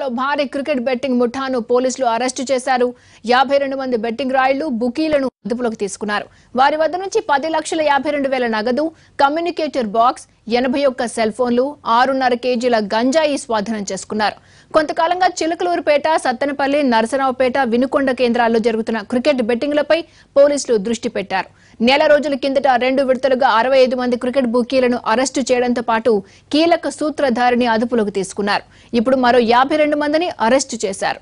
జిల్లాలో భారీ cricket betting ముఠాను పోలీసులు అరెస్టు చేశారు యాభై రెండు మంది బెట్టింగ్ రాయిళ్లు బుకీలను అదుపులోకి తీసుకున్నారు వారి వద్ద నుంచి పది లక్షల యాభై రెండు వేల నగదు కమ్యూనికేటర్ బాక్స్ ఎనభై ఒక్క సెల్ ఫోన్లు ఆరున్నర కేజీల గంజాయి స్వాధీనం చేసుకున్నారు కొంతకాలంగా చిలకలూరుపేట సత్తెనపల్లి నరసరావుపేట వినుకొండ కేంద్రాల్లో జరుగుతున్న క్రికెట్ బెట్టింగ్లపై పోలీసులు దృష్టి పెట్టారు నెల రోజుల కిందట రెండు విడతలుగా అరవై ఐదు మంది క్రికెట్ బుకీలను అరెస్టు చేయడంతో పాటు కీలక సూత్రధారిని అదుపులోకి తీసుకున్నారు ఇప్పుడు మరో యాభై రెండు మందిని అరెస్టు చేశారు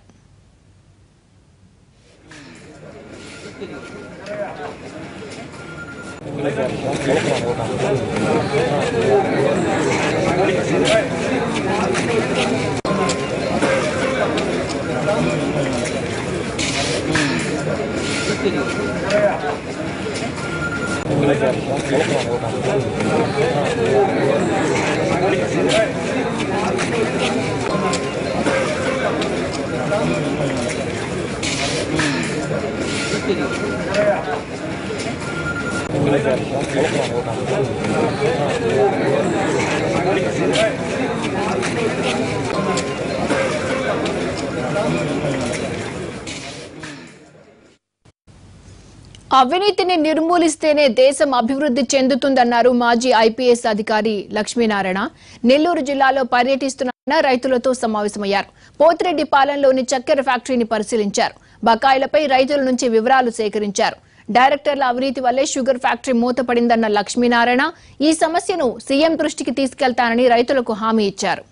అవినీతిని నిర్మూలిస్తేనే దేశం అభివృద్ధి చెందుతుందన్నారు మాజీ ఐపీఎస్ అధికారి లక్ష్మీనారాయణ నెల్లూరు జిల్లాలో పర్యటిస్తున్న ఆయన రైతులతో సమావేశమయ్యారు పోతిరెడ్డి పాలెంలోని చక్కెర ఫ్యాక్టరీని పరిశీలించారు బకాయిలపై రైతుల నుంచి వివరాలు సేకరించారు డైరెక్టర్ల అవినీతి వల్లే షుగర్ ఫ్యాక్టరీ మూతపడిందన్న లక్ష్మీనారాయణ ఈ సమస్యను సీఎం దృష్టికి తీసుకెళ్తానని రైతులకు హామీ ఇచ్చారు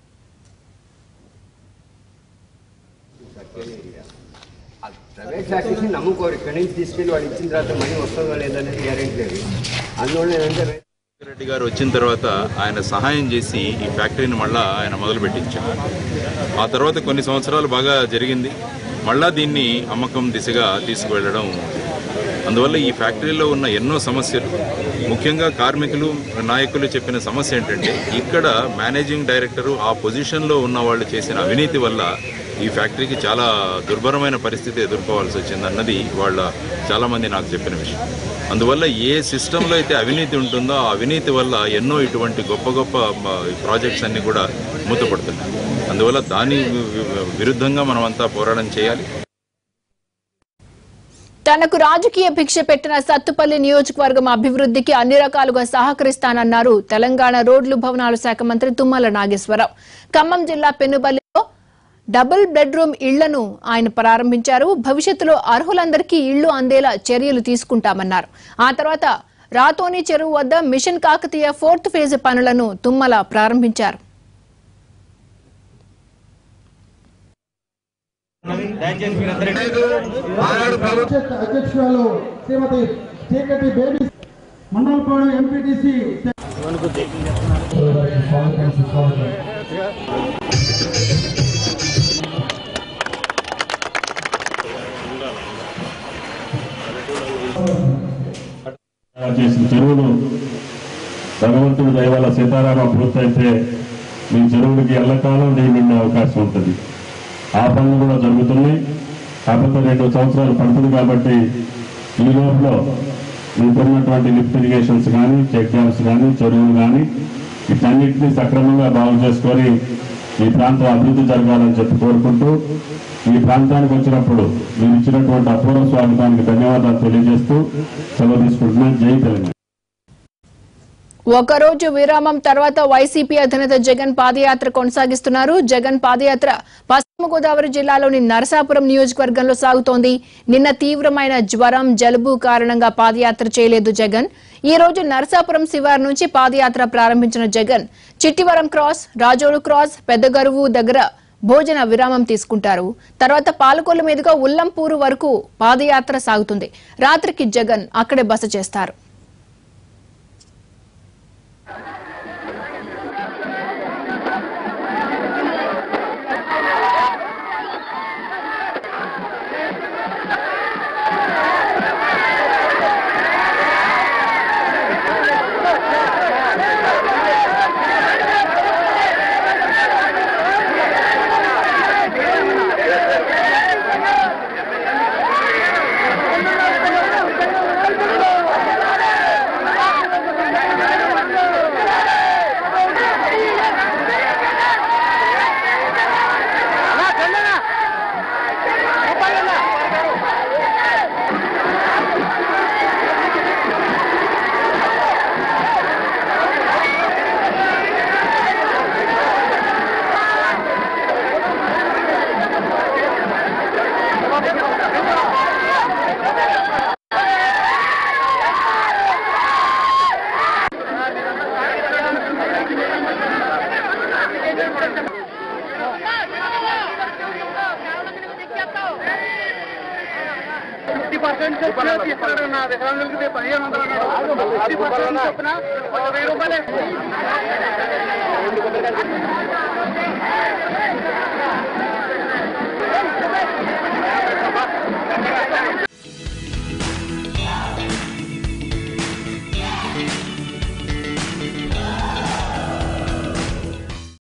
ప్రైవేట్ ఫ్యాక్టరీస్ని నమ్ముకోరు ఇక్కడి నుంచి తీసుకెళ్ళి వాళ్ళు ఇచ్చిన తర్వాత మనీ వస్తుందో లేదనేది గ్యారెంటీ లేదు అందువల్ల ఏంటంటే రెడ్డి గారు వచ్చిన తర్వాత ఆయన సహాయం చేసి ఈ ఫ్యాక్టరీని మళ్ళా ఆయన మొదలు పెట్టించారు ఆ తర్వాత కొన్ని సంవత్సరాలు బాగా జరిగింది మళ్ళా దీన్ని అమ్మకం దిశగా తీసుకువెళ్ళడం అందువల్ల ఈ ఫ్యాక్టరీలో ఉన్న ఎన్నో సమస్యలు ముఖ్యంగా కార్మికులు నాయకులు చెప్పిన సమస్య ఏంటంటే ఇక్కడ మేనేజింగ్ డైరెక్టరు ఆ పొజిషన్లో ఉన్న వాళ్ళు చేసిన అవినీతి వల్ల ఈ ఫ్యాక్టరీకి చాలా దుర్భరమైన పరిస్థితి ఎదుర్కోవాల్సి వచ్చింది అన్నది వాళ్ళ చాలామంది నాకు చెప్పిన విషయం అందువల్ల ఏ సిస్టంలో అయితే అవినీతి ఉంటుందో ఆ అవినీతి వల్ల ఎన్నో ఇటువంటి గొప్ప గొప్ప మ, ప్రాజెక్ట్స్ అన్ని కూడా మూతపడుతున్నాయి అందువల్ల దాని వి- వి- విరుద్ధంగా మనమంతా పోరాటం చేయాలి తనకు రాజకీయ భిక్ష పెట్టిన సత్తుపల్లి నియోజకవర్గం అభివృద్ధికి అన్ని రకాలుగా సహకరిస్తానన్నారు తెలంగాణ రోడ్లు భవనాల శాఖ మంత్రి తుమ్మల నాగేశ్వరరావు ఖమ్మం జిల్లా పెనుబల్లిలో డబుల్ బెడ్రూమ్ ఇళ్లను ఆయన ప్రారంభించారు భవిష్యత్తులో అర్హులందరికీ ఇళ్లు అందేలా చర్యలు తీసుకుంటామన్నారు ఆ తర్వాత రాతోని చెరువు వద్ద మిషన్ కాకతీయ ఫోర్త్ ఫేజ్ పనులను తుమ్మల ప్రారంభించారు పరిషత్ అధ్యక్షురాలు శ్రీమతి చీకటి బేబీ మండలపాడు ఎంపీటీసీ చేసిన చెరువులు భగవంతుడి దయ వల్ల సీతారామ పూర్తయితే మీ చెరువులకి ఎల్లకాలం నీళ్ళు ఉండే అవకాశం ఉంటుంది ఆ పనులు కూడా జరుగుతున్నాయి కాకపోతే రెండు సంవత్సరాలు పడుతుంది కాబట్టి ఈ లోపల మీకున్నటువంటి లిఫ్ట్ ఇరిగేషన్స్ కానీ చెక్ డ్యామ్స్ కానీ చెరువులు కానీ వీటన్నిటిని సక్రమంగా బాగు చేసుకొని ఈ ప్రాంతం అభివృద్ధి జరగాలని చెప్పి కోరుకుంటూ ఈ ప్రాంతానికి వచ్చినప్పుడు మీరు ఇచ్చినటువంటి అపూర్వ స్వాగతానికి ధన్యవాదాలు తెలియజేస్తూ సెలవు తీసుకుంటున్నాను జై తెలంగాణ ఒకరోజు విరామం తర్వాత వైసీపీ అధినేత జగన్ పాదయాత్ర కొనసాగిస్తున్నారు జగన్ పాదయాత్ర పశ్చిమ గోదావరి జిల్లాలోని నరసాపురం నియోజకవర్గంలో సాగుతోంది నిన్న తీవ్రమైన జ్వరం జలుబు కారణంగా పాదయాత్ర చేయలేదు జగన్ ఈ రోజు నరసాపురం శివారు నుంచి పాదయాత్ర ప్రారంభించిన జగన్ చిట్టివరం క్రాస్ రాజోలు క్రాస్ పెద్దగరువు దగ్గర భోజన విరామం తీసుకుంటారు తర్వాత పాలకొల్లు మీదుగా ఉల్లంపూరు వరకు పాదయాత్ర సాగుతుంది రాత్రికి జగన్ అక్కడే బస చేస్తారు పర్సెంట్ ఇస్తాడు నా వికలాంగులకి పదిహేను వందలు అన్నాడు పది పర్సెంట్ చొప్పున ఒక వెయ్యి రూపాయలే